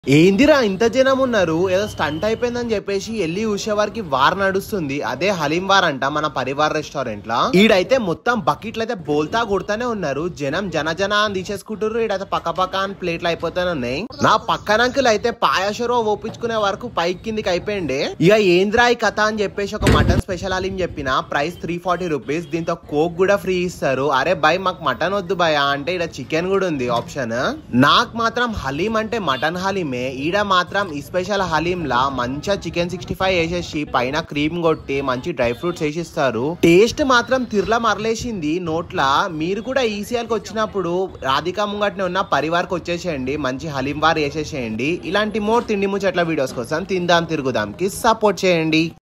ఏందిరా ఇంత జనం ఉన్నారు ఏదో స్టంట్ అయిపోయిందని చెప్పేసి వెళ్ళి చూసే వారికి వార్ నడుస్తుంది అదే హలీం వార్ అంట మన పరివార్ రెస్టారెంట్ లా ఈడైతే మొత్తం బకెట్లు అయితే బోల్తా కొడుతూనే ఉన్నారు జనం జన జన అని తీసేసుకుంటారు ఈడైతే పక్క పక్క అని ప్లేట్లు అయిపోతూనే ఉన్నాయి నా పక్కన అంకుల్ అయితే పాయాషరో ఓపించుకునే వరకు పైకి కిందికి అయిపోయింది ఇక ఏంద్రా ఈ కథ అని చెప్పేసి ఒక మటన్ స్పెషల్ హలీం చెప్పిన ప్రైస్ త్రీ ఫార్టీ రూపీస్ దీంతో కోక్ కూడా ఫ్రీ ఇస్తారు అరే బై మాకు మటన్ వద్దు భయ అంటే ఇక్కడ చికెన్ కూడా ఉంది ఆప్షన్ నాకు మాత్రం హలీం అంటే మటన్ హలీమే ఈడ మాత్రం ఈ స్పెషల్ హలీం లా మంచిగా చికెన్ సిక్స్టీ ఫైవ్ వేసేసి పైన క్రీమ్ కొట్టి మంచి డ్రై ఫ్రూట్స్ వేసిస్తారు టేస్ట్ మాత్రం తిర్ల మరలేసింది నోట్ల మీరు కూడా ఈసీఎల్కి వచ్చినప్పుడు రాధికా ముంగట్నే ఉన్న పరివార్కి వచ్చేసేయండి మంచి హలీం వార్ వేసేసేయండి ఇలాంటి మోర్ తిండి ముచ్చట్ల వీడియోస్ కోసం తిందాం తిరుగుదాంకి సపోర్ట్ చేయండి